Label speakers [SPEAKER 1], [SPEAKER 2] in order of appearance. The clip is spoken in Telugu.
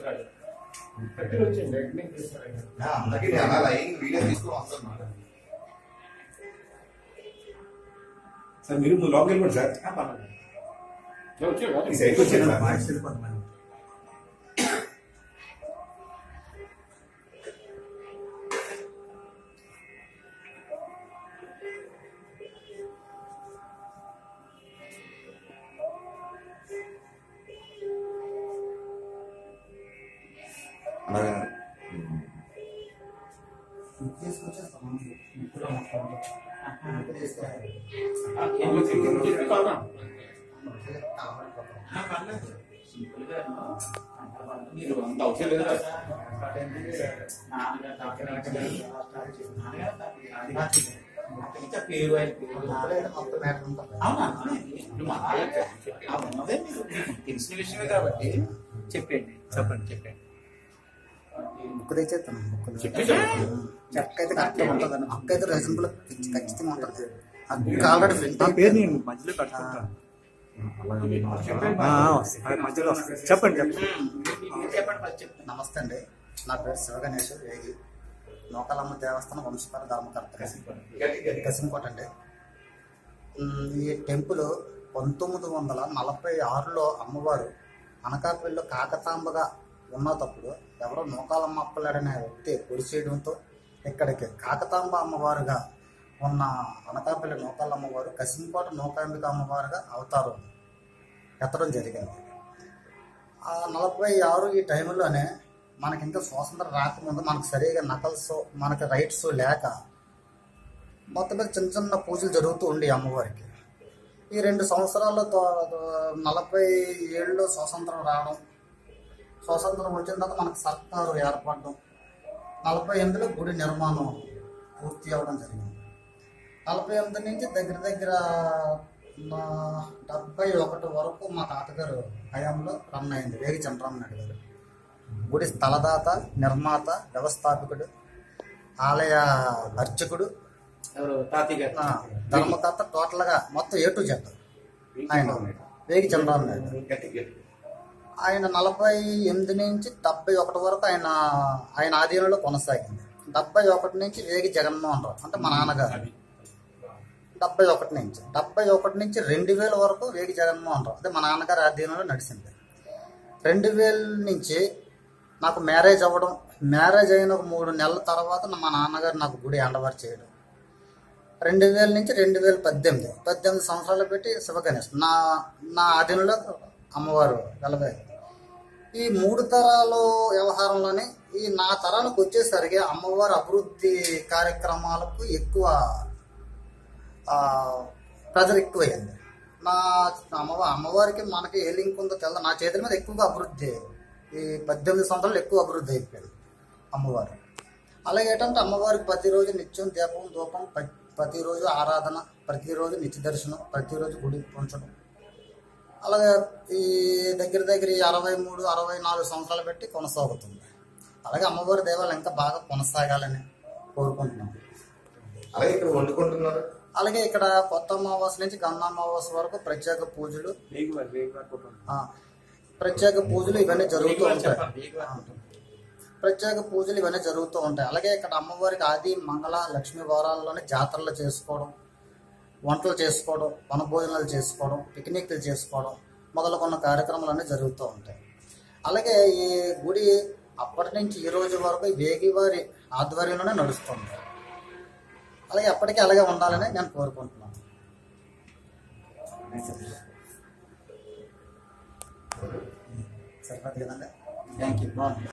[SPEAKER 1] వస్తాడు దగ్గర వచ్చింది ఎక్కడి తీస్తాడు
[SPEAKER 2] అందుకే నేను అలా లైన్ వీడియో తీసుకుని వస్తాను మాట
[SPEAKER 3] సార్ మీరు ముందు లోపలికి వెళ్ళిపోండి సార్ ఈ సైడ్కి వచ్చాను సార్
[SPEAKER 4] వాయిస్ వెళ్ళిపోతుంది మేడం.
[SPEAKER 2] అలాగే
[SPEAKER 4] తీసుకొచ్చేస్తాం
[SPEAKER 1] మీరు అంత అవసరం లేదు కదా పేరు ఆయన పేరు
[SPEAKER 4] మొత్తం మ్యాటర్ ఉంటుంది
[SPEAKER 1] అవునా ఇప్పుడు మా వాళ్ళకి ఆ ఉన్నదే మీరు మీకు తెలిసిన విషయమే కాబట్టి చెప్పండి చెప్పండి చెప్పండి
[SPEAKER 4] బుక్ తెచ్చేస్తాను బుక్
[SPEAKER 1] చెప్పండి
[SPEAKER 4] చెక్క అయితే కరెక్ట్గా ఉంటుంది బుక్ అయితే రీజనబుల్ ఖచ్చితంగా ఉంటుంది ఆ బుక్ ఆల్రెడీ ప్రింట్
[SPEAKER 5] పేరు నేను మధ్యలో పెట్టుకుంటాను ఆ, వస్తుంది. మధ్యలో వస్తుంది. చెప్పండి చెప్పండి
[SPEAKER 1] మీరు చెప్పండి ఫస్ట్ చెప్తాను
[SPEAKER 4] నమస్తే అండి నా పేరు శివగణేష్ వేగి నూకాలమ్మ దేవస్థానం వంశపర ధర్మకర్త కసింకోట అండి ఉమ్, ఈ టెంపుల్ పంతొమ్మిది వందల నలభై ఆరులో అమ్మవారు అనకాపల్లిలో కాకతాంబగా ఉన్నప్పుడు ఎవరో నూకాలమ్మ అప్పలాడనే వ్యక్తి పొడి చేయడంతో ఇక్కడికి కాకతాంబ అమ్మవారుగా ఉన్న అనకాపల్లి నూకాలమ్మవారు కసింకోట నూకాంబిక అమ్మవారుగా అవతారం ఎత్తడం జరిగింది ఆ నలభై ఆరు ఈ టైంలోనే మనకి ఇంకా స్వాతంత్రం రాకముందు మనకు సరిగా నకల్స్ మనకి రైట్స్ లేక మొత్తం మీద చిన్న చిన్న పూజలు జరుగుతూ ఉండే అమ్మవారికి ఈ రెండు సంవత్సరాల్లో తో- తో- నలభై ఏళ్ళు స్వాతంత్రం రావడం స్వాతంత్రం వచ్చిన తర్వాత మనకు సర్కారు ఏర్పడడం నలభై ఎనిమిదిలో గుడి నిర్మాణం పూర్తి అవ్వడం జరిగింది నలభై ఎనిమిది నుంచి దగ్గర దగ్గర నా డెబ్బై ఒకటి వరకు మా తాతగారు హయాంలో రన్ అయింది వేగి చంద్రరామనాయుడు గారు గుడి స్థలదాత నిర్మాత వ్యవస్థాపకుడు ఆలయ అర్చకుడు
[SPEAKER 1] ఎవరు తాతయ్య గారు
[SPEAKER 4] ఆ, ధర్మకర్త టోటల్ గా మొత్తం ఏ టు జెడ్ ఆయన వేగి చంద్రరామనాయుడు
[SPEAKER 2] గట్టి గట్టి
[SPEAKER 4] ఆయన నలభై ఎనిమిది నుంచి డెబ్బై ఒకటి వరకు ఆయన ఆయన ఆధీనంలో కొనసాగింది డెబ్బై ఒకటి నుంచి వేగి జగన్మోహన్ రావు అంటే మా నాన్నగారు డెబ్బై ఒకటి నుంచి డెబ్బై ఒకటి నుంచి రెండు వేల వరకు వేగి జగన్మోహన్ రావు అదే మా నాన్నగారి ఆధీనంలో నడిచింది రెండు వేల నుంచి నాకు మ్యారేజ్ అవ్వడం మ్యారేజ్ అయిన ఒక మూడు నెలల తర్వాత నా- మా నాన్నగారు నాకు గుడి అండవారు చేయడం రెండు వేల నుంచి రెండు వేల పద్దెనిమిది పద్దెనిమిది సంవత్సరాలు పెట్టి శివగణేష్ నా నా ఆధీనంలో అమ్మవారు వెలవే ఈ మూడు తరాలు వ్యవహారంలోనే ఈ నా తరాలకు వచ్చేసరికి అమ్మవారి అభివృద్ధి కార్యక్రమాలకు ఎక్కువ ఆ, ప్రెజర్ ఎక్కువైంది నా అమ్మవారి అమ్మవారికి మనకి ఏ లింక్ ఉందో తెల్ల నా చేతుల మీద ఎక్కువగా అభివృద్ధి ఈ పద్దెనిమిది సంవత్సరాలు ఎక్కువ అభివృద్ధి అయిపోయింది అమ్మవారు అలాగే ఏంటంటే అమ్మవారికి ప్రతిరోజు నిత్యం దీపం ధూపం ప- ప్రతిరోజు ఆరాధన ప్రతిరోజు నిత్య దర్శనం ప్రతిరోజు గుడికి ఉంచడం అలాగే ఈ దగ్గర దగ్గర ఈ అరవై మూడు అరవై నాలుగు సంవత్సరాలు పెట్టి కొనసాగుతుంది అలాగే అమ్మవారి దేవాలయం ఇంకా బాగా కొనసాగాలని కోరుకుంటున్నాను
[SPEAKER 2] అలాగే ఇక్కడ వండుకుంటున్నారు
[SPEAKER 4] అలాగే ఇక్కడ కొత్త అమావాస్య నుంచి గన్న అమావాస్య వరకు ప్రత్యేక పూజలు
[SPEAKER 5] వేగి వారి వేగి వారి కుటుంబం.
[SPEAKER 4] ఆ, ప్రత్యేక పూజలు ఇవన్నీ జరుగుతూ ఉంటాయి
[SPEAKER 1] చెప్పండి వేగి వారి
[SPEAKER 4] ఆ. ప్రత్యేక పూజలు ఇవన్నీ జరుగుతూ ఉంటాయి అలాగే ఇక్కడ అమ్మవారికి ఆది మంగళ లక్ష్మీ వారాల్లోనే జాతరలు చేసుకోవడం వంటలు చేసుకోవడం వనభోజనాలు చేసుకోవడం పిక్నిక్లు చేసుకోవడం మొదలుకొన్న కార్యక్రమాలన్నీ జరుగుతూ ఉంటాయి అలాగే ఈ గుడి అప్పటి నుంచి ఈ రోజు వరకు వేగివారి ఆధ్వర్యంలోనే నడుస్తుంది అలాగే ఎప్పటికీ అలాగే ఉండాలని నేను కోరుకుంటున్నాను సరిపోతుంది కదండి థ్యాంక్ యూ బాగుంది